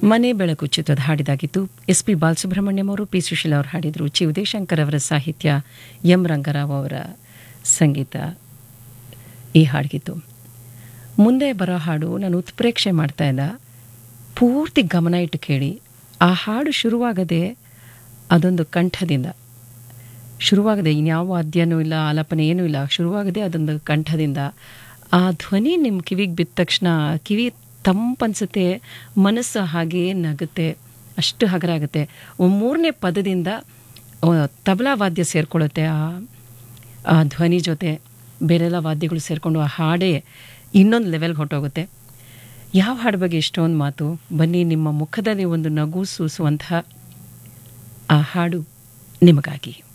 ಮನೆ ಬೆಳಕು ಚಿತ್ರದ ಹಾಡಿದಾಗಿತ್ತು ಎಸ್ ಪಿ ಬಾಲಸುಬ್ರಹ್ಮಣ್ಯಂ ಅವರು ಪಿ ಸುಶೀಲ ಅವರು ಹಾಡಿದರು ಚಿ ಉದಯಶಂಕರ್ ಅವರ ಸಾಹಿತ್ಯ ಎಂ ರಂಗರಾವ್ ಅವರ ಸಂಗೀತ ಈ ಹಾಡಿಗಿತ್ತು ಮುಂದೆ ಬರೋ ಹಾಡು ನಾನು ಉತ್ಪ್ರೇಕ್ಷೆ ಮಾಡ್ತಾ ಇಲ್ಲ ಪೂರ್ತಿ ಗಮನ ಇಟ್ಟು ಕೇಳಿ ಆ ಹಾಡು ಶುರುವಾಗದೆ ಅದೊಂದು ಕಂಠದಿಂದ ಶುರುವಾಗದೆ ಇನ್ಯಾವ ವಾದ್ಯನೂ ಇಲ್ಲ ಆಲಾಪನೆ ಏನೂ ಇಲ್ಲ ಶುರುವಾಗದೆ ಅದೊಂದು ಕಂಠದಿಂದ ಆ ಧ್ವನಿ ನಿಮ್ಮ ಕಿವಿಗೆ ಬಿದ್ದ ತಕ್ಷಣ ಕಿವಿ ತಂಪನ್ಸುತ್ತೆ ಮನಸ್ಸು ಹಾಗೆಯೇ ನಗುತ್ತೆ ಅಷ್ಟು ಹಗರ ಆಗುತ್ತೆ ಮೂರನೇ ಪದದಿಂದ ಆ, ತಬಲಾ ವಾದ್ಯ ಸೇರ್ಕೊಳ್ಳುತ್ತೆ ಆ ಆ ಧ್ವನಿ ಜೊತೆ ಬೇರೆಲ್ಲ ವಾದ್ಯಗಳು ಸೇರಿಕೊಂಡು ಆ ಹಾಡೇ ಇನ್ನೊಂದು ಲೆವೆಲ್ಗೆ ಹೊರಟೋಗುತ್ತೆ ಯಾವ ಹಾಡು ಬಗ್ಗೆ ಇಷ್ಟೊಂದು ಮಾತು ಬನ್ನಿ ನಿಮ್ಮ ಮುಖದಲ್ಲಿ ಒಂದು ನಗು ಸೂಸುವಂತಹ ಆ ಹಾಡು ನಿಮಗಾಗಿ